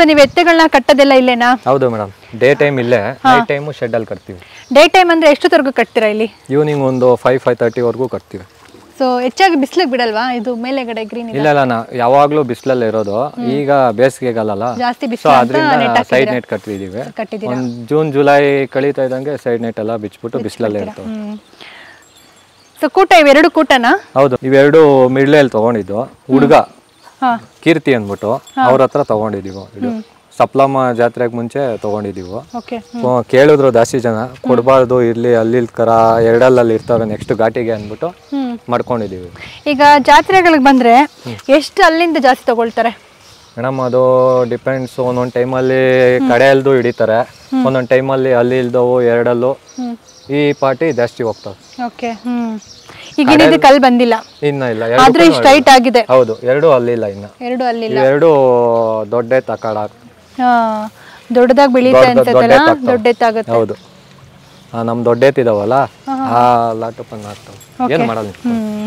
So ನೀವು ಎತ್ತುಗಳನ್ನ ಕಟ್ಟೋದೆಲ್ಲ ಇಲ್ಲೇನಾ ಹೌದು ಮೇಡಮ್ ಡೇ ಟೈಮ್ ಇಲ್ಲೇ ನೈಟ್ ಟೈಮು ಶೆಡ್ಡಲ್ಲಿ ಕಟ್ತೀವಿ ಡೇ ಟೈಮ್ ಅಂದ್ರೆ ಎಷ್ಟೊತ್ತವರೆಗೂ ಕಟ್ತೀರಾ ಇಲ್ಲಿ ಈವ್ನಿಂಗ್ ಒಂದು ಫೈವ್ ಫೈವ್ ತರ್ಟಿವರೆಗೂ ಕಟ್ತೀವಿ ಸೊ ಹೆಚ್ಚಾಗಿ ಬಿಸಿಲಿಗೆ ಬಿಡಲ್ವಾ ಇದು ಮೇಲೆಗಡೆ ಗ್ರೀನ್ ಇಲ್ಲ ಇಲ್ಲ ನಾ ಯಾವಾಗಲೂ ಬಿಸಿಲಲ್ಲೇ ಇರೋದು ಈಗ ಬೇಸಿಗೆಗಾಲಲ್ಲ ಜಾಸ್ತಿ ಸೊ ಬಿಸಿಲು ಅದರಿಂದ ಸೈಡ್ ನೆಟ್ ಕಟ್ಟಿದೀವಿ ಕಟ್ಟಿದ್ದೀರಾ ಒಂದು ಜೂನ್ ಜುಲೈ ಕಳೀತಾ ಇದ್ದಂಗೆ ಸೈಡ್ ನೆಟ್ ಎಲ್ಲ ಬಿಚ್ಬಿಟ್ಟು ಬಿಸಿಲಲ್ಲೇ ಇರ್ತವೆ ಹ್ಮ್ ಸೊ ಕೂಟ ಇವೆರಡು ಕೂಟನಾ ಹೌದು ಇವೆರಡು ಮಿಡ್ಲೆಯಲ್ಲಿ ತಗೊಂಡಿದ್ದು ಹುಡುಗ ಹಾ ಕೀರ್ತಿ ಅಂದ್ಬಿಟ್ಟು ಅವ್ರ ಹತ್ರ ತಗೊಂಡಿದೀವಿ ಇದು ಸಪ್ಲಮ್ಮ ಜಾತ್ರೆಗೆ ಮುಂಚೆ ತಗೊಂಡಿದೀವಿ ಓಕೆ ಹ್ಮ್, ಕೇಳಿದ್ರು ಜಾಸ್ತಿ ಜನ ಕೊಡಬಾರ್ದು ಇರ್ಲಿ ಅಲ್ಲಿ ಕರ ಎರಡಲ್ಲಲ್ಲಿ ಇರ್ತವೆ ನೆಕ್ಸ್ಟ್ ಘಾಟಿಗೆ ಅಂದ್ಬಿಟ್ಟು ಹ್ಮ್ ಮಾಡ್ಕೊಂಡಿದೀವಿ ಈಗ ಜಾತ್ರೆಗಳಿಗೆ ಬಂದ್ರೆ ಎಷ್ಟು ಅಲ್ಲಿಂದ ಜಾಸ್ತಿ ತಗೊಳ್ತಾರೆ ಮೇಡಮ್ ಅದು ಡಿಪೆಂಡ್ಸ್ ಒಂದೊಂದು ಟೈಮಲ್ಲಿ ಕಡೆಯಲ್ದು ಹಿಡಿತಾರೆ ಒಂದೊಂದು ಟೈಮಲ್ಲಿ ಅಲ್ಲಿ ಇಲ್ದವು ಎರಡಲ್ಲೂ ಹ್ಮ್ ಈ ಪಾರ್ಟಿ ಜಾಸ್ತಿ ಹೋಗ್ತವೆ ಓಕೆ ಹ್ಮ್ ಈಗ ಇದಕ್ಕೆ ಅಲ್ಲಿ ಬಂದಿಲ್ಲ ಇನ್ನ ಇಲ್ಲ ಎರಡು ಆದ್ರೆ ಇಷ್ಟು ಟೈಟ್ ಆಗಿದೆ ಹೌದು ಎರಡು ಅಲ್ಲಿಲ್ಲ ಇನ್ನ ಎರಡು ಅಲ್ಲಿಲ್ಲ ಇವೆರಡು ದೊಡ್ಡ ತಕಾಡ ಹಾ ದೊಡ್ಡದಾಗಿ ಬೆಳೀತಾ ದೊಡ್ಡ- ಅನ್ಸತ್ತಲ್ಲ ದೊಡ್ಡ ದೊಡ್ಡ ಎತ್ತಾಗುತ್ತೆ ಹೌದು ಆ, ನಮ್ ದೊಡ್ಡ ಎತ್ತಿದಾವಲ್ಲ ಆ ಲಾಟಪ್ಪನ್ನ ಆಗ್ತಾವೆ ಏನ್ ಮಾಡಲ್ಲ ಹ್ಮ್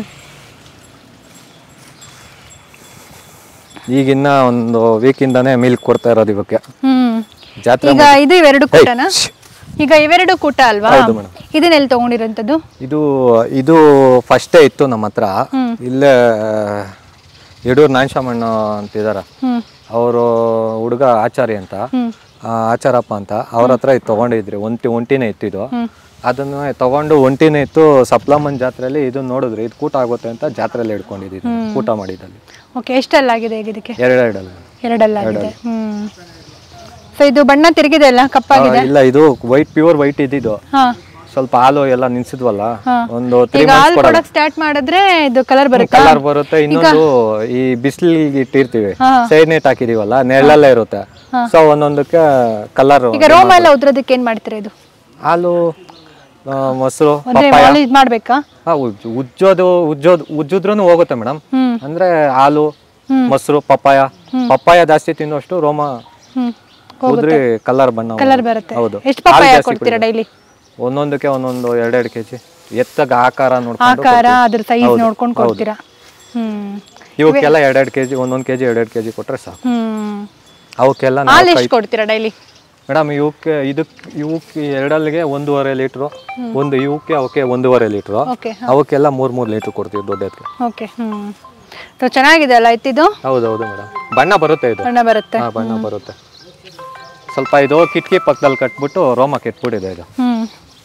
ಈಗಿನ್ನ ಒಂದು ವೀಕಿಂದಾನೇ ಮಿಲ್ಕ್ ಕೊಡ್ತಾ ಇರೋದು ಇವಕ್ಕೆ ಹ್ಮ್ ಜಾತ್ರೆ ಈಗ ಇದು ಇವೆರಡು ಕೂಟನಾ ಈಗ ಇವೆರಡು ಕೂಟ ಅಲ್ವಾ ಇದನ್ನ ಎಲ್ಲಿ ತಗೊಂಡಿರೋಂಥದ್ದು ಇದು ಇದು ಫಸ್ಟೇ ಇತ್ತು ನಮ್ಮ ಹತ್ರ ಇಲ್ಲೇ ಯಡೂರು ನಾಯಶಾಮಣ್ಣ ಅಂತಿದಾರ ಹ್ಮ್ ಅವರು ಹುಡುಗ ಆಚಾರಿ ಅಂತ ಹ್ಮ್ ಆ, ಆಚಾರಪ್ಪ ಅಂತ ಅವ್ರ ಹತ್ರ ಇದು ತಗೊಂಡಿದ್ರಿ ಒಂಟಿ ಒಂಟಿನೇ ಇತ್ತಿದು ಅದನ್ನ ತಗೊಂಡು ಒಂಟಿನೇ ಇತ್ತು ಸಪ್ಲಮನ್ ಜಾತ್ರೆಯಲ್ಲಿ ಇದನ್ನ ನೋಡಿದ್ರಿ ಇದು ಕೂಟ ಆಗುತ್ತೆ ಅಂತ ಜಾತ್ರೆಯಲ್ಲಿ ಹಿಡ್ಕೊಂಡಿದ್ದು ಕೂಟ ಮಾಡಿದಲ್ಲಿ ಓಕೆ ಎಷ್ಟಲ್ಲಾಗಿದೆ ಈಗ ಇದಕ್ಕೆ ಎರಡೆರಡಲ್ಲ ಎರಡಲ್ಲಾಗಿದೆ ಹ್ಮ್ ಸೊ ಇದು ಬಣ್ಣ ತಿರುಗಿದೆ ಅಲ್ಲ ಕಪ್ಪಾಗಿದೆ ಇಲ್ಲ ಇದು ವೈಟ್ ಪ್ಯೂರ್ ವೈಟ್ ಇದ್ದಿದ್ದು ಹಾ ಸ್ವಲ್ಪ ಹಾಲು ಎಲ್ಲ ನಿಲ್ಸಿದ್ವಲ್ಲ ಹಾ. ಒಂದು ತ್ರೀ ಈಗ ಹಾಲು ಕೊಡಕ್ ಸ್ಟಾರ್ಟ್ ಮಾಡಿದ್ರೆ ಇದು ಕಲರ್ ಬರುತ್ತೆ ಕಲರ್ ಬರುತ್ತೆ ಇನ್ನೊಂದು ಈ ಬಿಸಿಲಿಗೆ ಇಟ್ಟಿರ್ತೀವಿ ಸೈಡ್ ನೆಟ್ ಹಾಕಿದೀವಲ್ಲ ನೆರಳಲ್ಲೇ ಇರುತ್ತೆ ಸೊ ಒಂದೊಂದಕ್ಕೆ ಕಲರ್ ಈಗ ರೋಮ ಎಲ್ಲ ಉದ್ರೋದಕ್ಕೆ ಏನ್ ಮಾಡ್ತೀರಾ ಇದು ಹಾಲು ಆ, ಮೊಸರು ಅಂದ್ರೆ ಹಾಲು ಇದ್ ಮಾಡ್ಬೇಕಾ ಹಾ, ಉಜ್ಜು- ಉಜ್ಜೋದು ಉಜ್ಜೋದು ಉಜ್ಜಿದ್ರೂ ಹೋಗುತ್ತೆ ಮೇಡಮ್ ಹ್ಮ್ ಅಂದ್ರೆ ಹಾಲು ಮೊಸರು ಪಪ್ಪಾಯ ಪಪ್ಪಾಯ ಜಾಸ್ತಿ ತಿನ್ನೋಷ್ಟು ರೋಮ ಹ್ಮ್ ಉದ್ರಿ ಕಲರ್ ಬಣ್ಣ ಕಲರ್ ಬರುತ್ತೆ ಹೌದು ಎಷ್ಟು ಪಪ್ಪಾಯ ಕೊಡ್ತೀರಾ ಡೈಲಿ ಒಂದೊಂದಕ್ಕೆ ಒಂದೊಂದು ಎರಡೆರಡು ಕೆಜಿ ಎತ್ತಗ ಆಕಾರ ನೋಡ್ಕೊಂಡು ಆಕಾರ ಅದ್ರ ಸೈಜ್ ನೋಡ್ಕೊಂಡು ಕೊಡ್ತೀರಾ ಹ್ಮ್ ಇವಕ್ಕೆಲ್ಲ ಎರಡೆರಡು ಕೆಜಿ ಒಂದೊಂದು ಕೆಜಿ ಎರಡೆರಡು ಕೆಜಿ ಕೊಟ್ರೆ ಸಾಕು ಹ್ಮ್ ಅವಕ್ಕೆಲ್ಲ ಹಾಲು ಎಷ್ಟು ಕೊಡ್ತೀರಾ ಡೈಲಿ ಮೇಡಮ್ ಇವಕ್ಕೆ ಇದಕ್ಕೆ ಇವಕ್ಕೆ ಎರಡಲ್ಲಿಗೆ ಒಂದೂವರೆ ಲೀಟ್ರು ಒಂದು ಇವಕ್ಕೆ ಅವಕ್ಕೆ ಒಂದೂವರೆ ಲೀಟ್ರು ಓಕೆ ಅವಕ್ಕೆಲ್ಲ ಮೂರು ಮೂರು ಲೀಟ್ರ್ ಕೊಡ್ತೀವಿ ದೊಡ್ಡದಕ್ಕೆ ಓಕೆ ಹ್ಮ್ ಸೊ ಚೆನ್ನಾಗಿದೆ ಅಲ್ಲ ಇತ್ತಿದು ಹೌದು ಹೌದು ಮೇಡಮ್ ಬಣ್ಣ ಬರುತ್ತೆ ಇದು ಬಣ್ಣ ಬರುತ್ತೆ ಹಾಂ ಬಣ್ಣ ಬರುತ್ತೆ ಸ್ವಲ್ಪ ಇದು ಕಿಟಕಿ ಪಕ್ಕದಲ್ಲಿ ಕಟ್ಬಿಟ್ಟು ರೋಮ ಕೆಟ್ಬಿಟ್ಟಿದೆ ಇದು ಹ್ಮ್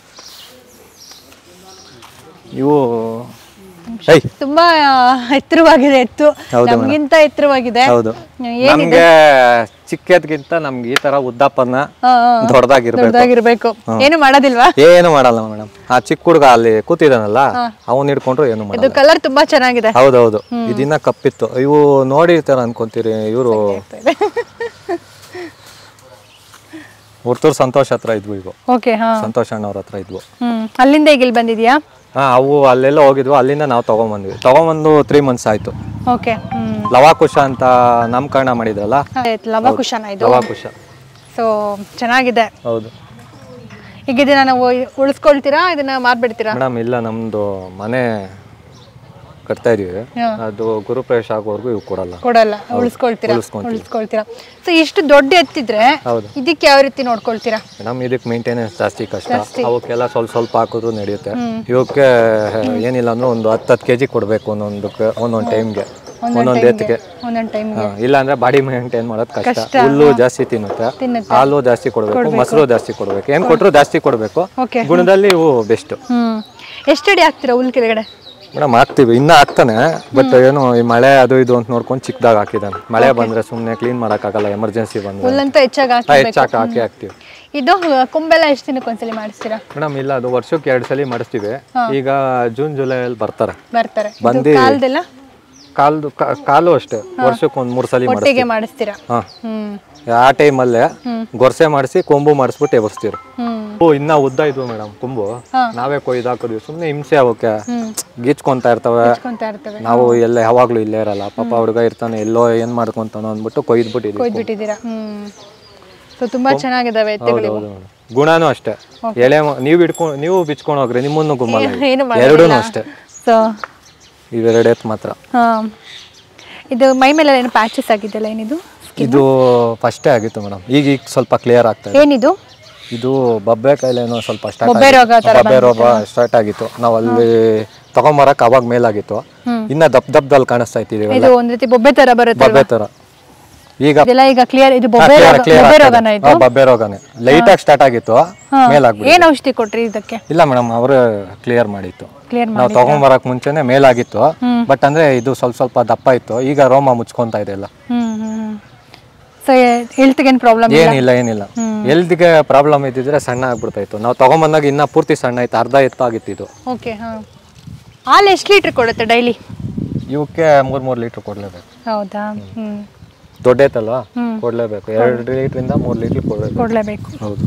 ಇವು ಐ ತುಂಬಾ ಎತ್ತರವಾಗಿದೆ ಎತ್ತು ಹೌದು ನಮ್ಗಿಂತ ಎತ್ತರವಾಗಿದೆ ಹೌದು ನಮ್ಗೆ ಚಿಕ್ಕದ್ಗಿಂತ ನಮ್ಗೆ ಈ ತರ ಉದ್ದಪ್ಪನ ಹಾ, ಹಾ. ದೊಡ್ಡದಾಗಿರ್ಬೇಕು ದೊಡ್ಡದಾಗಿರ್ಬೇಕು ಏನು ಮಾಡೋದಿಲ್ವಾ ಏನು ಮಾಡಲ್ಲ ಮೇಡಮ್ ಆ ಚಿಕ್ಕ ಹುಡುಗ ಅಲ್ಲಿ ಕೂತಿದಾನಲ್ಲ ಅವನ್ ಹಿಡ್ಕೊಂಡ್ರು ಏನು ಮಾಡಲ್ಲ ಇದು ಕಲರ್ ತುಂಬಾ ಚೆನ್ನಾಗಿದೆ ಹೌದೌದು ಇದಿನ್ನ ಕಪ್ಪಿತ್ತು ಇವು ನೋಡಿರ್ತಾರ ಅನ್ಕೊಂತೀರಿ ಇವರು ಹುಡ್ತೂರ್ ಸಂತೋಷ್ ಹತ್ರ ಇದ್ವು ಇವು ಓಕೆ ಹಾ ಸಂತೋಷ್ ಅಣ್ಣವ್ರ ಹತ್ರ ಇದ್ವು ಹ್ಮ್ ಅಲ್ಲಿಂದ ಈಗ ಇಲ್ಲಿ ಬಂದಿದ್ಯಾ ಹಾ ಅವು ಅಲ್ಲೆಲ್ಲ ಹೋಗಿದ್ವು ಅಲ್ಲಿಂದ ನಾವು ತಗೊಂಬಂದ್ವಿ ತಗೊಂಬಂದು ತ್ರೀ ಮಂತ್ಸ್ ಆಯ್ತು ಓಕೆ ಹ್ಮ್ ಲವಾಕುಶ ಅಂತ ನಾಮಕರಣ ಮಾಡಿದ್ರಲ್ಲ ಆಯ್ತು, ಲವಕುಶನ ಇದು ಲವಾಕುಶ ಸೊ ಚೆನ್ನಾಗಿದೆ ಹೌದು ಈಗ ಇದನ್ನ ನಾವು ಉಳಿಸ್ಕೊಳ್ತೀರಾ ಇದನ್ನ ಮಾರ್ಬಿಡ್ತೀರಾ ಮೇಡಮ್ ಇಲ್ಲ ನಮ್ದು ಮನೆ ಕಟ್ತಾ ಇದೀವಿ ಹಾ. ಅದು ಗುರುಪ್ರವೇಶ ಆಗೋವರೆಗೂ ಇವು ಕೊಡಲ್ಲ ಕೊಡಲ್ಲ ಉಳಿಸ್ಕೊಳ್ತೀರಾ ಉಳಿಸ್ಕೊಂತೀವಿ. ಉಳಿಸ್ಕೊಳ್ತೀರಾ ಸೊ ಇಷ್ಟು ದೊಡ್ಡ ಎತ್ತಿದ್ರೆ ಹೌದು ಇದಕ್ಕೆ ಯಾವ ರೀತಿ ನೋಡ್ಕೊಳ್ತೀರಾ ಮೇಡಮ್ ಇದಕ್ಕೆ ಮೇಂಟೆನೆನ್ಸ್ ಜಾಸ್ತಿ ಕಷ್ಟ ಅವಕ್ಕೆಲ್ಲ ಸ್ವಲ್ಪ ಸ್ವಲ್ಪ ಹಾಕಿದ್ರು ನಡೆಯುತ್ತೆ ಇವಕ್ಕೆ ಏನಿಲ್ಲ ಅಂದ್ರೆ ಒಂದು ಹತ್ತು ಹತ್ತು ಕೆ ಜಿ ಕೊಡಬೇಕು ಒಂದೊಂದಕ್ಕೆ ಒಂದೊಂದು ಟೈಮ್ಗೆ ಒಂದೊಂದು ಎತ್ತಿಗೆ ಒಂದೊಂದು ಟೈಮ್ ಹಾ, ಇಲ್ಲ ಅಂದ್ರೆ ಬಾಡಿ ಮೇಂಟೈನ್ ಮಾಡೋದು ಕಷ್ಟ ಹುಲ್ಲು ಜಾಸ್ತಿ ತಿನ್ನುತ್ತೆ ತಿನ್ನುತ್ತೆ ಹಾಲು ಜಾಸ್ತಿ ಕೊಡಬೇಕು ಮೊಸರು ಜಾಸ್ತಿ ಕೊಡಬೇಕು ಏನು ಕೊಟ್ಟರು ಜಾಸ್ತಿ ಕೊಡಬೇಕು ಓಕೆ ಗುಣದಲ್ಲಿ ಇವು ಬೆಸ್ಟ್ ಹ್ಮ್ ಎಷ್ಟಡಿ ಹಾಕ್ತೀರಾ ಹುಲ್ ಕೆಳಗಡೆ ಮೇಡಮ್ ಹಾಕ್ತಿವಿ ಇನ್ನ ಹಾಕ್ತಾನೆ ಬಟ್ ಏನು ಈ ಮಳೆ ಅದು ಇದು ಅಂತ ನೋಡ್ಕೊಂಡು ಚಿಕ್ಕದಾಗ ಹಾಕಿದಾನೆ ಮಳೆ ಬಂದ್ರೆ ಸುಮ್ಮನೆ ಕ್ಲೀನ್ ಮಾಡೋಕ್ಕಾಗಲ್ಲ ಎಮರ್ಜೆನ್ಸಿ ಬಂದ್ರೆ ಹುಲ್ಲಂತ ಹೆಚ್ಚಾಗಿ ಹಾಕಿ ಹೆಚ್ಚಾಕ ಹಾಕಿ ಹಾಕ್ತಿವಿ ಇದು ಕೊಂಬೆಲ್ಲ ಎಷ್ಟು ದಿನಕ್ಕೆ ಒಂದ್ಸಲಿ ಮಾಡಿಸ್ತೀರಾ ಮೇಡಮ್ ಇಲ್ಲ ಅದು ವರ್ಷಕ್ಕೆ ಎರಡು ಸಲ ಮಾಡಿಸ್ತೀವಿ ಈಗ ಜೂನ್ ಜುಲೈಯಲ್ಲಿ ಬರ್ತಾರೆ ಬರ್ತಾರೆ ಇದು ಬಂದು ಕಾಲ್ದೆಲ್ಲ ಕಾಲ್ದು ಕಾ- ಕಾಲು ಅಷ್ಟೇ ವರ್ಷಕ್ಕೆ ಒಂದು ಮೂರು ಸಲ ಮಾಡಿಸ್ತೀವಿ ಒಟ್ಟಿಗೆ ಮಾಡಿಸ್ತೀರಾ ಹಾಂ ಹ್ಮ್ ಆ ಟೈಮಲ್ಲೇ ಗೊರ್ಸೆ ಮಾಡಿಸಿ ಕೊಂಬು ಮಾಡಿಸ್ಬಿಟ್ಟು ಎಬರ್ಸ್ತೀವಿ ಹ್ಮ್ ಓ ಇನ್ನ ಉದ್ದ ಇದ್ವು ಮೇಡಮ್ ಕೊಂಬು ನಾವೇ ಕೊಯ್ದು ಹಾಕಿದ್ವಿ ಸುಮ್ಮನೆ ಹಿಂಸೆ ಅವಕ್ಕೆ ಗೀಚ್ಕೊಂತ ಇರ್ತವೆ ಹಚ್ಕೊಂತಾ ಇರ್ತವೆ ನಾವು ಎಲ್ಲ ಯಾವಾಗ್ಲೂ ಇಲ್ಲೇ ಇರಲ್ಲ ಪಾಪ ಹುಡುಗ ಇರ್ತಾನೆ ಎಲ್ಲೋ ಏನ್ ಮಾಡ್ಕೊಂತಾನೋ ಅಂದ್ಬಿಟ್ಟು ಕೊಯ್ದ್ಬಿಟ್ಟಿದ್ವಿ ಕೊಯ್ದ್ಬಿಟ್ಟಿದ್ದೀರಾ ಹ್ಮ್ ಸೊ ತುಂಬಾ ಚೆನ್ನಾಗಿದಾವೆ ಎತ್ತುಗಳು ಹೌದು ಮೇಡಮ್. ಗುಣನೂ ಅಷ್ಟೇ ಎಳೆ ಮ- ನೀವು ಹಿಡ್ಕೊಂಡು ನೀವು ಬಿಚ್ಕೊಂಡು ಹೋಗ್ರಿ ನಿಮ್ಮನ್ನು ಗುಮ್ಮಲ್ಲ ಏನು ಎರಡೂ ಮಾಡೋದಿಲ್ಲ ಅಷ್ಟೇ ಸೊ ಇವೆರಡು ಎತ್ತು ಮಾತ್ರ ಹಾ ಇದು ಮೈ ಮೇಲೆ ಏನು ಪ್ಯಾಚಸ್ ಆಗಿದೆಯಲ್ಲ ಏನಿದು ಇದು ಫಸ್ಟೇ ಆಗಿತ್ತು ಮೇಡಮ್ ಈಗ ಈಗ ಸ್ವಲ್ಪ ಕ್ಲಿಯರ್ ಆಗ್ತಾ ಇದೆ ಏನಿದು ಇದು ಬಬ್ಬೆ ಕಾಯಿಲೆನೋ ಸ್ವಲ್ಪ ಸ್ಟಾರ್ಟ್ ಬೊಬ್ಬೆ ರೋಗ ತರ ಬಬ್ಬೆ ರೋಗ ಸ್ಟಾರ್ಟ್ ಆಗಿತ್ತು ನಾವು ಅಲ್ಲಿ ತಗೊಂಬರಕ್ ಅವಾಗ ಮೇಲಾಗಿತ್ತು ಇನ್ನ ದಪ್ ದಪ್ದಲ್ಲಿ ಕಾಣಿಸ್ತಾ ಇತ್ತು ಇದು ಒಂದ್ ರೀತಿ ಬೊಬ್ಬೆ ತರ ಬರುತ್ತೆ ಬಬ್ಬೆ ತರ ಈಗ ಇದೆಲ್ಲ ಈಗ ಕ್ಲಿಯರ್ ಇದು ಬೊಬ್ಬೆ ರೋಗ ಕ್ಲಿಯರ್ ಬೊಬ್ಬೆ ರೋಗನ ಇದು ಬಬ್ಬೆ ರೋಗನೇ ಲೈಟ್ ಆಗಿ ಸ್ಟಾರ್ಟ್ ಆಗಿತ್ತು ಮೇಲಾಗ್ಬಿಟ್ಟು ಏನ್ ಔಷಧಿ ಕೊಟ್ರಿ ಇದಕ್ಕೆ ಇಲ್ಲ ಮೇಡಮ್ ಅವರೇ ಕ್ಲಿಯರ್ ಮಾಡಿತ್ತು ಕ್ಲಿಯರ್ ನಾವು ತಗೊಂಬರಕ್ ಮುಂಚೆನೆ ಮೇಲಾಗಿತ್ತು ಬಟ್ ಅಂದ್ರೆ ಇದು ಸ್ವಲ್ಪ ಸ್ವಲ್ಪ ದಪ್ಪ ಇತ್ತು ಈಗ ರೋಮ ಮುಚ್ಕೊಂತ ಇದೆ ಎಲ್ಲ ಹ್ಮ್ ಹ್ಮ್ ಸೊ ಹೆಲ್ತ್ಗೆ ಏನ್ ಪ್ರಾಬ್ಲಮ್ ಏನಿಲ್ಲ ಏನಿಲ್ಲ ಎಲ್ದಿಗೆ ಪ್ರಾಬ್ಲಮ್ ಇದ್ದಿದ್ರೆ ಸಣ್ಣ ಆಗ್ಬಿಡ್ತಾ ಇತ್ತು ನಾವು ತಗೊಂಬಂದಾಗ ಇನ್ನ ಪೂರ್ತಿ ಸಣ್ಣ ಇತ್ತು ಅರ್ಧ ಎತ್ತಾಗಿತ್ತು ಇದು ಓಕೆ ಹಾ ಹಾಲು ಎಷ್ಟು ಲೀಟ್ರ್ ಕೊಡುತ್ತೆ ಡೈಲಿ ಇವಕ್ಕೆ ಮೂರ್ ಮೂರ್ ಲೀಟರ್ ಕೊಡ್ಲೇಬೇಕು ಹೌದಾ ಹ್ಮ್ ದೊಡ್ಡ ಐತಲ್ವಾ ಕೊಡ್ಲೇಬೇಕು ಎರಡು ಲೀಟ್ರಿಂದ ಮೂರ್ ಲೀಟರ್ ಕೊಡ್ಬೇಕು ಕೊಡ್ಲೇಬೇಕು ಹೌದು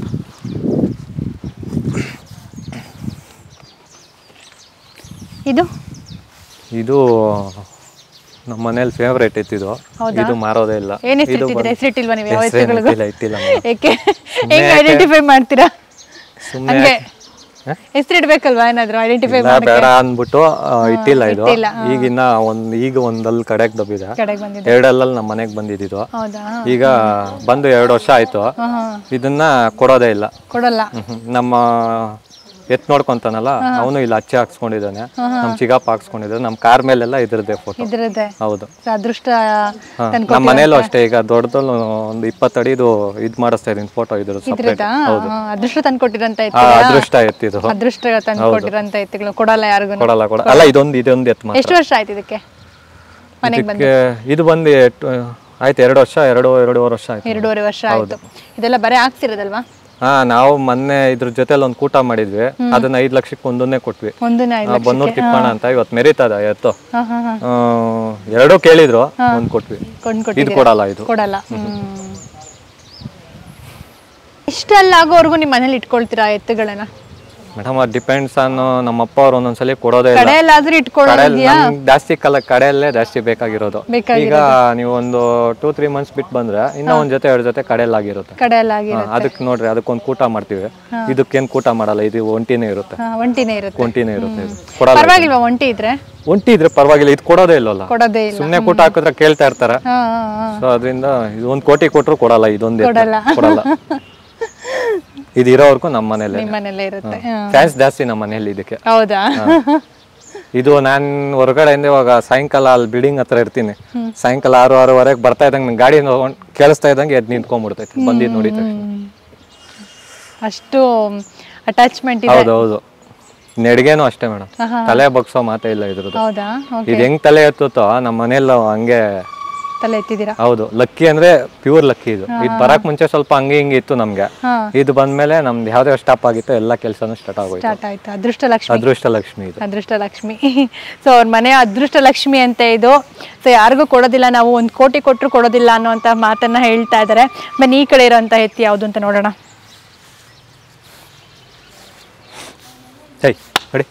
ಇದು ಇದು ನಮ್ಮ ಮನೇಲಿ ಫೇವ್ರೇಟ್ ಇತ್ತಿದು ಇದು ಮಾರೋದೇ ಇಲ್ಲ ಏನ್ ಹೆಸರಿಟ್ಟಿದ್ರೆ ಹೆಸರಿಟ್ಟಿಲ್ವಾ ನೀವು ಯಾವ ಹೆಸ್ರೇನ್ ಹೆಸರುಗಳಿಗೂ ಇಟ್ಟಿಲ್ಲ ಇಟ್ಟಿಲ್ಲ madam. ಏಕೆ ಹೆಂಗ್ ಐಡೆಂಟಿಫೈ ಮಾಡ್ತೀರಾ ಸುಮ್ನೆ ಹಂಗೆ ಹ? ಹೆಸರಿಡ್ಬೇಕಲ್ವಾ ಏನಾದ್ರು ಐಡೆಂಟಿಫೈ ಇಲ್ಲ, ಬೇಡ ಅಂದ್ಬಿಟ್ಟು ಆ, ಇಟ್ಟಿಲ್ಲ ಇದು ಇಟ್ಟಿಲ್ಲ, ಈಗಿನ್ನ ಒಂದ್ ಈಗ ಒಂದಲ್ಲಿ ಕಡೆಗೆ ದಬ್ಬಿದೆ ಕಡೆಗೆ ಬಂದಿದೆ ಎರಡಲ್ಲಲ್ಲಿ ನಮ್ಮ ಮನೆಗೆ ಬಂದಿದ್ದು ಹೌದಾ ಈಗ ಬಂದು ಎರಡು ವರ್ಷ ಆಯ್ತು ಹಾ ಹಾ ಇದನ್ನ ಕೊಡೋದೇ ಇಲ್ಲ ಕೊಡಲ್ಲ ಹ್ಮ್ ಹ್ಮ್. ನಮ್ಮ ಎತ್ ನೋಡ್ಕೊಂತಾನಲ್ಲ ಅವನು ಇಲ್ಲಿ ಅಚ್ಚೆ ಹಾಕ್ಸ್ಕೊಂಡಿದ್ದಾನೆ ನಮ್ಮ ಚಿಗಪ್ಪ ಹಾಕ್ಸ್ಕೊಂಡಿದ್ದಾನೆ ನಮ್ಮ ಕಾರ್ ಮೇಲೆಲ್ಲ ಇದ್ರದ್ದೇ ಫೋಟೋ ಇದ್ರದ್ದೇ ಹೌದು ಸೊ ಅದೃಷ್ಟ ಹಾ, ನಮ್ಮ ಮನೇಲೂ ಅಷ್ಟೇ ಈಗ ದೊಡ್ಡದಲ್ಲೂ ಒಂದು ಇಪ್ಪತ್ತಡಿದು ಇದು ಮಾಡಿಸ್ತಾ ಇದೀನಿ ಫೋಟೋ ಇದ್ರ ಸಪ್ರೇಟ್ ಇದ್ರದ್ದಾ? ಹಾ, ಅದೃಷ್ಟ ತಂದ್ಕೊಟ್ಟಿರಂತ ಆ ಇತ್ತು ಅದೃಷ್ಟ ಎತ್ತಿದು ಅದೃಷ್ಟ ತಂದ್ಕೊಟ್ಟಿರಂತ ಇತ್ತುಗಳು ಕೊಡಲ್ಲ ಯಾರಿಗೂ ಕೊಡಲ್ಲ ಕೊಡ ಅಲ್ಲ ಇದೊಂದು ಇದೊಂದು ಎತ್ತು ಮಾತ್ರ ಎಷ್ಟು ವರ್ಷ ಆಯ್ತು ಇದಕ್ಕೆ ಮನೆಗೆ ಬಂದು ಇದಕ್ಕೆ ಇದು ಬಂದು ಎಟ್ಟು- ಆಯ್ತು ಎರಡು ವರ್ಷ ಎರಡು ಎರಡೂವರೆ ವರ್ಷ ಆಯ್ತು ಎರಡೂವರೆ ವರ್ಷ ಆಯ್ತು ಇದೆಲ್ಲ ಬರೀ ಆಗ್ತಿರೋದಲ್ವಾ ಹಾ ನಾವು ಮೊನ್ನೆ ಇದ್ರ ಜೊತೆಲಿ ಒಂದು ಕೂಟ ಮಾಡಿದ್ವಿ ಅದನ್ನ ಐದ್ ಲಕ್ಷಕ್ಕೆ ಒಂದನ್ನೇ ಕೊಟ್ವಿ ಒಂದನ್ನ ಆ, ಬನ್ನೂರ್ ತಿಪ್ಪಣ ಅಂತ ಇವತ್ತು ಮೆರೀತದ ಎತ್ತು ಹಾ ಹಾ ಹಾ ಆ, ಎರಡೂ ಕೇಳಿದ್ರು ಒಂದ್ ಕೊಟ್ವಿ ಕೊಂಡ್ಕೊಟ್ಟಿ ಇದು ಕೊಡಲ್ಲ ಇದು ಕೊಡಲ್ಲ ಹ್ಮ್ ಇಷ್ಟೆಲ್ಲ ಆಗೋವರೆಗೂ ನಿಮ್ಮ ಮನೇಲಿ ಇಟ್ಕೊಳ್ತೀರಾ ಎತ್ತುಗಳನ್ನ ಮೇಡಮ್ ಅದು ಡಿಪೆಂಡ್ಸ್ ಆನ್ ನಮ್ಮ ಅಪ್ಪ ಅವ್ರು ಒಂದೊಂದ್ಸಲಿ ಕೊಡೋದೇ ಇಲ್ಲ ಕಡೆಯಲ್ಲಾದ್ರೂ ಇಟ್ಕೊಳ್ಳೋದು ಕಡೆಯಲ್ಲಿ ನಮ್ಗ್ ಜಾಸ್ತಿ ಕಾಲ ಕಡೆಯಲ್ಲೇ ಜಾಸ್ತಿ ಬೇಕಾಗಿರೋದು ಬೇಕಾಗಿರೋದು. ಈಗ ನೀವು ಒಂದು ಟೂ ತ್ರೀ ಮಂತ್ಸ್ ಬಿಟ್ಟು ಬಂದ್ರೆ ಇನ್ನೂ ಒಂದ್ ಜೊತೆ ಎರಡು ಜೊತೆ ಕಡೆಯಲ್ಲಾಗಿರುತ್ತೆ ಕಡೆಯಲ್ಲಾಗಿ ಹಾ, ಅದಕ್ಕೆ ನೋಡ್ರಿ ಅದಕ್ಕೊಂದು ಕೂಟ ಮಾಡ್ತೀವಿ ಇದಕ್ಕೇನ್ ಕೂಟ ಮಾಡಲ್ಲ ಇದು ಒಂಟಿನೇ ಇರುತ್ತೆ ಹಾ, ಒಂಟಿನೇ ಇರುತ್ತೆ ಒಂಟಿನೇ ಇರುತ್ತೆ ಇದು ಕೊಡಲ್ಲ ಪರವಾಗಿಲ್ವಾ ಒಂಟಿ ಇದ್ರೆ ಒಂಟಿ ಇದ್ರೆ ಪರವಾಗಿಲ್ಲ ಇದು ಕೊಡೋದೇ ಇಲ್ಲಲ್ಲ ಕೊಡೋದೇ ಇಲ್ಲ ಸುಮ್ನೆ ಕೂಟ ಹಾಕಿದ್ರೆ ಕೇಳ್ತಾ ಇರ್ತಾರೆ ಹಾ ಹಾ ಹಾ ಸೊ ಅದರಿಂದ ಇದು ಒಂದ್ ಕೋಟಿ ಕೊಟ್ರು ಕೊಡಲ್ಲ ಇದೊಂದು ಕೊಡಲ್ಲ. ಕೊಡಲ್ಲ ಇದು ಇರೋವರೆಗೂ ನಮ್ಮ ಮನೇಲಿ ನಿಮ್ಮ ಮನೇಲೇ ಇರುತ್ತೆ ಹಾ. ಫ್ಯಾನ್ಸ್ ಜಾಸ್ತಿ ನಮ್ಮ ಮನೇಲಿ ಇದಕ್ಕೆ ಹೌದಾ ಇದು ನಾನು ಹೊರಗಡೆಯಿಂದ ಇವಾಗ ಸಾಯಂಕಾಲ ಅಲ್ಲಿ ಬಿಲ್ಡಿಂಗ್ ಹತ್ರ ಇರ್ತೀನಿ ಸಾಯಂಕಾಲ ಆರು ಆರೂವರೆಗೆ ಬರ್ತಾ ಇದ್ದಂಗೆ ನಂಗೆ ಗಾಡಿ ನೋಡ್ಕೊಂಡ್ ಕೇಳಿಸ್ತಾ ಇದ್ದಂಗೆ ಎದ್ದು ನಿಂತ್ಕೊಂಡ್ಬಿಡ್ತೈತಿ ಬಂದಿದ್ದು ನೋಡಿ ತಕ್ಷಣ. ಹ್ಮ್. ಅಷ್ಟು ಅಟ್ಯಾಚ್ಮೆಂಟ್ ಇದೆ ಹೌದು ಹೌದು ನೆಡ್ಗೆನೂ ಅಷ್ಟೇ ಮೇಡಮ್ ತಲೆ ಬಗ್ಸೋ ಮಾತೇ ಇಲ್ಲ ಇದ್ರದ್ದು ಹೌದಾ ಓಕೆ ಇದು ಹೆಂಗ್ ತಲೆ ಎತ್ತುತ್ತೋ ನಮ್ಮ ಮನೆಯಲ್ಲ ಹಂಗೆ ತಲೆ ಎತ್ತಿದ್ದೀರಾ ಹೌದು ಲಕ್ಕಿ ಅಂದ್ರೆ ಪ್ಯೂರ್ ಲಕ್ಕಿ ಇದು ಇದು ಬರಕ್ ಮುಂಚೆ ಸ್ವಲ್ಪ ಹಂಗೆ ಹಿಂಗೆ ಇತ್ತು ನಮ್ಗೆ ಹಾ ಇದು ಬಂದ್ಮೇಲೆ ನಮ್ದು ಯಾವ್ದೇ ಸ್ಟಾಪ್ ಆಗಿತ್ತು ಎಲ್ಲ ಕೆಲಸನೂ ಸ್ಟಾರ್ಟ್ ಆಗೋಯ್ತು ಸ್ಟಾರ್ಟ್ ಆಯ್ತು ಅದೃಷ್ಟ ಲಕ್ಷ್ಮಿ ಅದೃಷ್ಟ ಲಕ್ಷ್ಮಿ ಇದು ಅದೃಷ್ಟ ಲಕ್ಷ್ಮಿ ಸೊ ಅವ್ರ ಮನೆ ಅದೃಷ್ಟ ಲಕ್ಷ್ಮಿ ಅಂತ ಇದು ಸೊ ಯಾರಿಗೂ ಕೊಡೋದಿಲ್ಲ ನಾವು ಒಂದು ಕೋಟಿ ಕೊಟ್ಟರು ಕೊಡೋದಿಲ್ಲ ಅನ್ನೋಂಥ ಮಾತನ್ನ ಹೇಳ್ತಾ ಇದ್ದಾರೆ ಬನ್ನಿ ಈ ಕಡೆ ಇರೋಂಥ ಎತ್ತಿ ಯಾವುದು ಅಂತ ನೋಡೋಣ ಸೈ ನೋಡಿ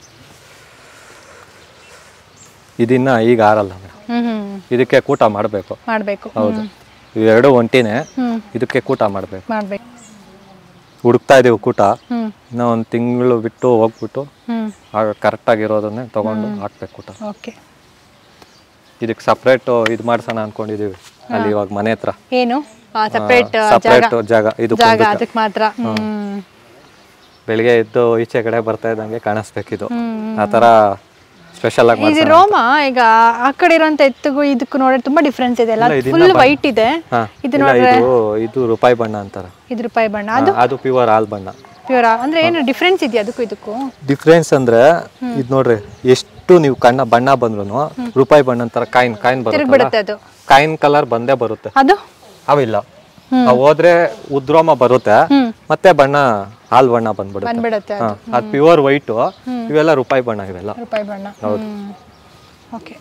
ಇದಿನ್ನ ಈಗ ಆರಲ್ಲ ಮೇಡಮ್ ಹ್ಮ್ ಹ್ಮ್ ಇದಕ್ಕೆ ಕೂಟ ಮಾಡಬೇಕು ಮಾಡಬೇಕು ಹೌದು ಇವೆರಡು ಒಂಟಿನೇ ಹ್ಮ್ ಇದಕ್ಕೆ ಕೂಟ ಮಾಡಬೇಕು ಮಾಡ್ಬೇಕು ಹುಡುಕ್ತಾ ಇದೀವಿ ಕೂಟ ಹ್ಮ್ ಇನ್ನೂ ಒಂದು ತಿಂಗಳು ಬಿಟ್ಟು ಹೋಗ್ಬಿಟ್ಟು ಹ್ಮ್ ಆಗ ಕರೆಕ್ಟಾಗಿರೋದನ್ನೇ ತಗೊಂಡು ಹಾಕ್ಬೇಕು ಕೂಟ ಓಕೆ ಇದಕ್ಕೆ ಸಪ್ರೇಟ್ ಇದು ಮಾಡ್ಸೋಣ ಅನ್ಕೊಂಡಿದೀವಿ ಅಲ್ಲಿ ಇವಾಗ ಮನೆ ಹತ್ರ ಏನು ಸಪ್ರೇಟ್ ಜಾಗ ಸಪ್ರೇಟ್ ಜಾಗ ಇದು ಜಾಗ ಅದಕ್ಕೆ ಮಾತ್ರ ಹ್ಮ್ ಬೆಳಿಗ್ಗೆ ಎದ್ದು ಈಚೆ ಕಡೆ ಬರ್ತಾ ಇದ್ದಂಗೆ ಕಾಣಿಸ್ಬೇಕಿದು ಆ ಥರ ಸ್ಪೆಷಲ್ ಆಗಿ ಇದು ರೋಮ ಈಗ ಆ ಕಡೆ ಇರೋಂಥ ಎತ್ತಿಗೂ ಇದಕ್ಕೂ ನೋಡಿದ್ರೆ ತುಂಬಾ ಡಿಫ್ರೆನ್ಸ್ ಇದೆ ಅಲ್ಲ ಇಲ್ಲ, ಫುಲ್ ವೈಟ್ ಇದೆ ಹಾ ಇದು ಇಲ್ಲ ಇದು ಇದು ರೂಪಾಯಿ ಬಣ್ಣ ಅಂತಾರ ಇದು ರೂಪಾಯಿ ಬಣ್ಣ ಅದು ಪ್ಯೂರ್ ಹಾಲ್ ಬಣ್ಣ ಪ್ಯೂರ್ ಅಂದ್ರೆ ಏನು ಡಿಫ್ರೆನ್ಸ್ ಇದೆಯಾ ಅದಕ್ಕೂ ಇದಕ್ಕೂ ಡಿಫ್ರೆನ್ಸ್ ಅಂದ್ರೆ ಇದು ನೋಡ್ರಿ ಎಷ್ಟು ನೀವು ಕಣ್ಣ ಬಣ್ಣ ಬಂದ್ರು ರೂಪಾಯಿ ಬಣ್ಣ ಅಂತಾರ ಕಾಯಿನ್ ಕಾಯಿನ್ ಬರುತ್ತೆ ಬಿಡುತ್ತೆ ಅದು ಕಾಯಿನ್ ಕಲರ್ ಬಂದೇ ಬರುತ್ತೆ ಅದು ಅವಿಲ್ಲ ಅವ್ ಹೋದ್ರೆ ಉದ್ರೋಮ ಬರುತ್ತೆ ಮತ್ತೆ ಬಣ್ಣ ಹಾಲ್ ಬಣ್ಣ ಬಂದ್ಬಿಡುತ್ತೆ ಬಂದ್ಬಿಡುತ್ತೆ ಹಾ ಅದು ಪ್ಯೂರ್ ವೈಟ್ ಇವೆಲ್ಲ ರೂಪಾಯಿ ಬಣ್ಣ ಇವೆಲ್ಲ ರೂಪಾಯಿ ಬಣ್ಣ ಓಕೆ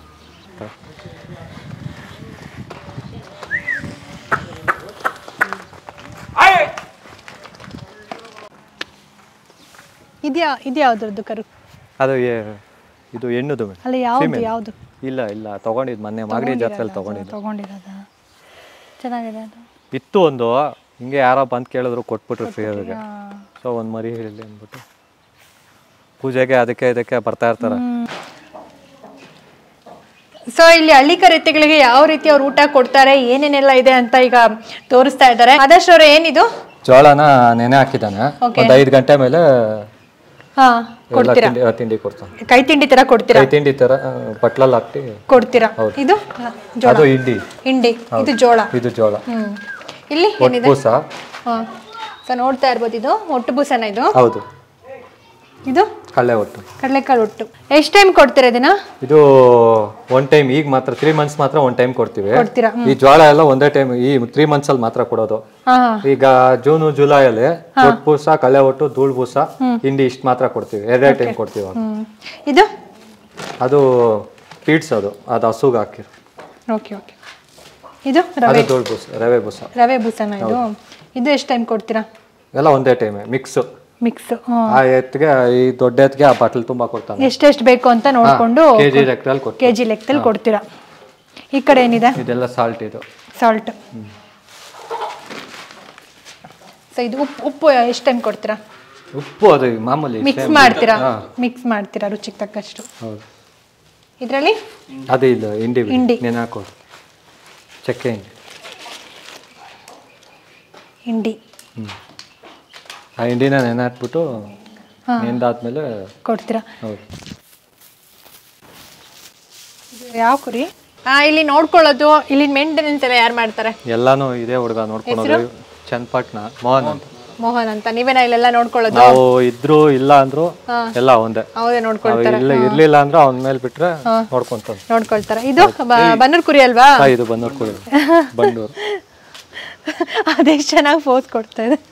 ಇದ್ಯಾ ಇದ್ಯಾವ್ದ್ರದ್ದು ಕರು ಅದು ಏ- ಇದು ಹೆಣ್ಣುದು ಮೇಡಮ್ ಅಲ್ಲ ಯಾವ್ದು ಯಾವ್ದು ಇಲ್ಲ ಇಲ್ಲ ತಗೊಂಡಿದ್ ಮೊನ್ನೆ ಮಾಗಡಿ ಜಾತ್ರೆಯಲ್ಲಿ ತಗೊಂಡಿದ್ದು ತಗೊಂಡಿರೋದ ಚೆನ್ನಾಗಿದೆ ಅದು ಇತ್ತು ಒಂದು ಹಿಂಗೆ ಯಾರೋ ಬಂದು ಕೇಳಿದ್ರು ಕೊಟ್ಬಿಟ್ರು ಫ್ರೀಯಾಗೆ ಹಾ. ಸೊ ಒಂದು ಮರಿ ಹೇಳಿ ಅಂದ್ಬಿಟ್ಟು ಪೂಜೆಗೆ ಅದಕ್ಕೆ ಇದಕ್ಕೆ ಬರ್ತಾ ಇರ್ತಾರೆ ಸೊ ಇಲ್ಲಿ ಹಳ್ಳಿ ಕರೆತೆಗಳಿಗೆ ಯಾವ ರೀತಿ ಅವ್ರು ಊಟ ಕೊಡ್ತಾರೆ ಏನೇನೆಲ್ಲ ಇದೆ ಅಂತ ಈಗ ತೋರಿಸ್ತಾ ಇದ್ದಾರೆ ಆದರ್ಶ್ ಅವ್ರೆ ಏನಿದು ಜೋಳನ ನೆನೆ ಹಾಕಿದ್ದಾನೆ ಒಂದ್ ಐದು ಗಂಟೆ ಮೇಲೆ ಹಾ ಎಲ್ಲ ತಿಂಡಿ ಆ, ತಿಂಡಿ ಕೊಡ್ತಾನೆ ಕೈ ತಿಂಡಿ ತರ ಕೊಡ್ತೀರಾ ಕೈ ತಿಂಡಿ ತರ ಆ, ಬಟ್ಲಲ್ಲಿ ಹಾಕಿ ಕೊಡ್ತೀರಾ ಇದು ಜೋಳ ಅದು ಹಿಂಡಿ ಹಿಂಡಿ ಇದು ಜೋಳ ಇದು ಜೋಳ ಹ್ಮ್ ಇಲ್ಲಿ ಏನಿದೆ ಬೂಸ ಹಾ ಸೊ ನೋಡ್ತಾ ಇರ್ಬೋದು ಇದು ಒಟ್ಟು ಬೂಸನ ಇದು ಹೌದು ಇದು ಕಳ್ಳೆ ಒಟ್ಟು ಕಡಲೆಕಾಳು ಒಟ್ಟು ಎಷ್ಟು ಟೈಮ್ ಕೊಡ್ತೀರಾ ಇದನ್ನ ಇದು ಒನ್ ಟೈಮ್ ಈಗ ಮಾತ್ರ ತ್ರೀ ಮಂತ್ಸ್ ಮಾತ್ರ ಒನ್ ಟೈಮ್ ಕೊಡ್ತೀವಿ ಕೊಡ್ತೀರಾ ಈ ಜೋಳ ಎಲ್ಲ ಒಂದೇ ಟೈಮ್ ಈ ತ್ರೀ ಮಂತ್ಸ್ ಅಲ್ಲಿ ಮಾತ್ರ ಕೊಡೋದು ಹಾ ಈಗ ಜೂನು ಜುಲೈ ಅಲ್ಲಿ ಒಟ್ಟು ಬೂಸ ಕಳ್ಳೆ ಒಟ್ಟು ಧೂಳ್ ಬೂಸ ಹಿಂಡಿ ಇಷ್ಟು ಮಾತ್ರ ಕೊಡ್ತೀವಿ ಎರಡೇ ಟೈಮ್ ಕೊಡ್ತೀವಿ ಅವಾಗ. ಹ್ಮ್ ಇದು ಅದು ಫೀಡ್ಸ್ ಅದು ಅದು ಹಸುಗೆ ಹಾಕಿ ಓಕೆ ಓಕೆ ಇದು ರವೆ ಅದು ಧೂಳ್ ಬೂಸ ರವೆ ಬೂಸ ರವೆ ಬೂಸನ ಇದು ಇದು ಎಷ್ಟು ಟೈಮ್ ಕೊಡ್ತೀರಾ ಎಲ್ಲ ಒಂದೇ ಟೈಮ್ ಮಿಕ್ಸ್ ಮಿಕ್ಸ್ ಆ ಎತ್ತಿಗೆ ಈ ದೊಡ್ಡ ಎತ್ತಿಗೆ ಆ ಬಾಟಲ್ ತುಂಬಾ ಕೊಡ್ತಾನೆ ಎಷ್ಟೆಷ್ಟು ಬೇಕು ಅಂತ ನೋಡ್ಕೊಂಡು ಕೆಜಿ ಲೆಕ್ಕದಲ್ಲಿ ಕೊಡ್ತೀವಿ ಕೆ ಜಿ ಲೆಕ್ಕದಲ್ಲಿ ಕೊಡ್ತೀರಾ ಈ ಕಡೆ ಏನಿದೆ ಇದೆಲ್ಲ ಸಾಲ್ಟ್ ಇದು ಸಾಲ್ಟ್ ಸೊ ಇದು ಉಪ್ಪು ಉಪ್ಪು ಎಷ್ಟು ಟೈಮ್ ಕೊಡ್ತೀರಾ ಉಪ್ಪು ಅದು ಮಾಮೂಲಿ ಮಿಕ್ಸ್ ಮಾಡ್ತೀರಾ ಮಿಕ್ಸ್ ಮಾಡ್ತೀರಾ ರುಚಿಗೆ ತಕ್ಕಷ್ಟು ಹೌದು ಇದರಲ್ಲಿ ಅದು ಇಲ್ಲ ಹಿಂಡಿ ಹಿಂಡಿ. ನೆನೆ ಹಾಕೋದು ಚಕ್ಕೆ ಹಿಂಡಿ ಹಿಂಡಿ ಆ ಹಿಂಡಿನ ನೆನೆ ಹಾಕ್ಬಿಟ್ಟು ನೆಂದಾದ್ಮೇಲೆ ಕೊಡ್ತೀರಾ ಹೌದು ಇದು ಯಾವ ಕುರಿ ಹಾ ಇಲ್ಲಿ ನೋಡ್ಕೊಳ್ಳೋದು ಇಲ್ಲಿ ಮೇಂಟೆನೆನ್ಸ್ ಎಲ್ಲ ಯಾರು ಮಾಡ್ತಾರೆ ಎಲ್ಲಾನು ಇದೇ ಹುಡುಗ ನೋಡ್ಕೊಳೋದು ಚನ್ನಪಟ್ಟಣ ಮೋಹನ್ ಅಂತ ಮೋಹನ್ ಅಂತ ನೀವೇನ ಇಲ್ಲೆಲ್ಲ ನೋಡ್ಕೊಳ್ಳೋದು ನಾವು ಇದ್ರು ಇಲ್ಲ ಅಂದ್ರು ಎಲ್ಲ ಒಂದೇ ಹೌದೇ ನೋಡ್ಕೊಳ್ ನಾವು ಇಲ್ಲ ಇರ್ಲಿಲ್ಲ ಅಂದ್ರೆ ಅವನ ಮೇಲೆ ಬಿಟ್ರೆ ನೋಡ್ಕೊಂತಾನೆ ನೋಡ್ಕೊಳ್ತಾರೆ ಇದು ಬ- ಬನ್ನೂರ್ ಕುರಿ ಅಲ್ವಾ ಆ, ಇದು ಬಂದೂರು ಕುಡಿ ಬಂಡೂರು ಅದೆಷ್ಟು ಚೆನ್ನಾಗಿ ಫೋಸ್ ಕೊಡ್ತಾ ಇದೆ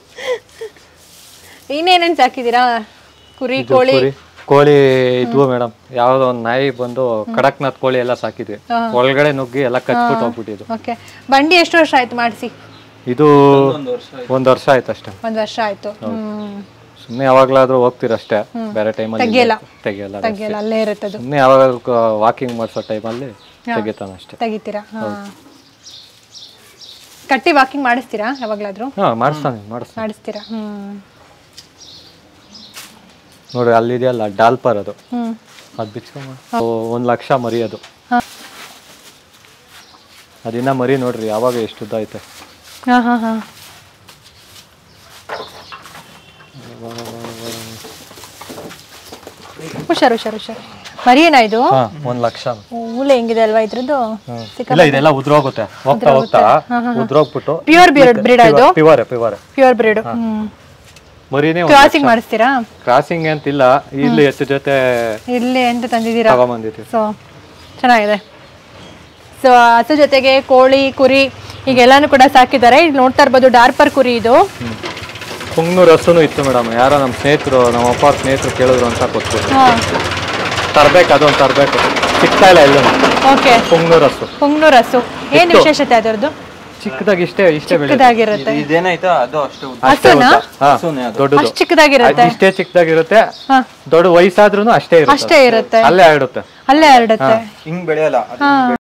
ಇನ್ನೇನೇನ್ ಸಾಕಿದೀರಾ ಕುರಿ ಕೋಳಿ ಕುರಿ ಕೋಳಿ ಇದ್ವು ಮೇಡಮ್ ಯಾವ್ದೋ ಒಂದ್ ನಾಯಿ ಬಂದು ಕಡಕ್ನಾಥ್ ಕೋಳಿ ಎಲ್ಲ ಸಾಕಿದ್ವಿ ಒಳಗಡೆ ನುಗ್ಗಿ ಎಲ್ಲ ಕಚ್ಬಿಟ್ಟು ಹೋಗ್ಬಿಟ್ಟಿದ್ವು ಓಕೆ ಬಂಡಿ ಎಷ್ಟು ವರ್ಷ ಆಯ್ತು ಮಾಡಿಸಿ ಇದು ಒಂದ್ ವರ್ಷ ಆಯ್ತು ಅಷ್ಟೇ ಒಂದ್ ವರ್ಷ ಆಯ್ತು ಹ್ಮ್ ಸುಮ್ನೆ ಯಾವಾಗ್ಲಾದ್ರೂ ಹೋಗ್ತೀರಷ್ಟೇ ಬೇರೆ ಟೈಮಲ್ಲಿ ತೆಗಿಯಲ್ಲ. ತೆಗಿಯಲ್ಲ ತೆಗಿಯಲ್ಲ ಅಲ್ಲೇ ಇರುತ್ತೆ ಅದು ಸುಮ್ನೆ ಯಾವಾಗ ವಾಕಿಂಗ್ ಮಾಡ್ಸೋ ಟೈಮಲ್ಲಿ ತೆಗಿತಾನ ಅಷ್ಟೇ ತೆಗಿತೀರಾ ಹಾ ಕಟ್ಟಿ ವಾಕಿಂಗ್ ಮಾಡಿಸ್ತೀರಾ ಯಾವಾಗ್ಲಾದ್ರೂ ಹಾ ಮಾಡಿಸ್ತಾನೆ ಮಾಡಿಸ್ತಾನೆ ಮಾಡಿಸ್ತೀರಾ ಹ್ಮ್ ನೋಡ್ರಿ ಅಲ್ಲಿದೆಯಲ್ಲ ಡಾಲ್ಪರ್ ಅದು ಹ್ಮ್ ಅದು ಬಿಚ್ಕೊಂಡ್ ಒಂದ್ ಲಕ್ಷ ಮರಿ ಅದು ಹಾ. ಅದಿನ್ನ ಮರಿ ನೋಡ್ರಿ ಯಾವಾಗ ಎಷ್ಟು ಉದ್ದ ಐತೆ ಹಾ ಹಾ ಹಾ ಹುಷಾರು ಹುಷಾರು ಹುಷಾರು ಮರಿಯೇನಾ ಇದು ಹಾ ಒಂದ್ ಲಕ್ಷ ಮೂಲೆ ಹೆಂಗಿದೆ ಅಲ್ವಾ ಇದ್ರದ್ದು ಇಲ್ಲ ಇದೆಲ್ಲ ಉದ್ರೋಗುತ್ತೆ ಹೋಗ್ತಾ ಹೋಗ್ತಾ ಉದ್ರೋಗ್ಬಿಟ್ಟು ಪ್ಯೂರ್ ಬ್ರೀಡ್ ಬ್ರೀಡ್ ಇದು ಪಿವರ್ ಪಿವರ್ ಪ್ಯೂರ್ ಬ್ರೀಡ್ ಹ್ಮ್ ಮರಿನೇ ಕ್ರಾಸಿಂಗ್ ಮಾಡಿಸ್ತೀರಾ ಕ್ರಾಸಿಂಗ್ ಅಂತಿಲ್ಲ ಇಲ್ಲಿ ಎತ್ತು ಜೊತೆ ಇಲ್ಲಿ ಅಂತ ತಂದಿದ್ದೀರಾ ತಗೊಂಬಂದಿದ್ವಿ ಸೊ ಚೆನ್ನಾಗಿದೆ ಸೊ ಹಸು ಜೊತೆಗೆ ಕೋಳಿ ಕುರಿ ಈಗೆಲ್ಲಾನು ಕೂಡ ಸಾಕಿದ್ದಾರೆ ಇಲ್ಲಿ ನೋಡ್ತಾ ಇರ್ಬೋದು ಡಾರ್ಪರ್ ಕುರಿ ಇದು ಪುಂಗ್ನೂರ್ ಹಸುನು ಇತ್ತು ಮೇಡಮ್ ಯಾರೋ ನಮ್ಮ ಸ್ನೇಹಿತರು ನಮ್ಮ ಅಪ್ಪ ಅವ್ರ ಸ್ನೇಹಿತರು ಕೇಳಿದ್ರು ಅಂತ ಕೊಟ್ಟು ಹಾ ತರ್ಬೇಕು ಅದೊಂದು ತರ್ಬೇಕು ಸಿಗ್ತಾ ಇಲ್ಲ ಎಲ್ಲೂ ಓಕೆ ಪುಂಗ್ನೂರ್ ಹಸು ಪುಂಗ್ನೂರ್ ಹಸು ಏನು ವಿಶೇಷತೆ ಅದರದ್ದು ಚಿಕ್ಕದಾಗಿ ಇಷ್ಟೇ ಇಷ್ಟೇ ಬೆಳೆ ಚಿಕ್ಕದಾಗಿರುತ್ತೆ ಇದೇನಾಯ್ತು ಅದು ಅಷ್ಟು ಹಸುನಾ ಹಾ ದೊಡ್ಡದು ಅಷ್ಟು ಚಿಕ್ಕದಾಗಿರುತ್ತೆ ಅದ್ ಇಷ್ಟೇ ಚಿಕ್ಕದಾಗಿರುತ್ತೆ ಹಾ ದೊಡ್ಡ ವಯಸ್ಸಾದ್ರೂ ಅಷ್ಟೇ ಇರುತ್ತೆ ಅಷ್ಟೇ ಇರುತ್ತೆ ಅಲ್ಲೇ ಆಡುತ್ತೆ ಅಲ್ಲೇ ಹರಡುತ್ತೆ ಹಿಂಗ್ ಬೆಳೆಯಲ್ಲ ಅದು ಹಾ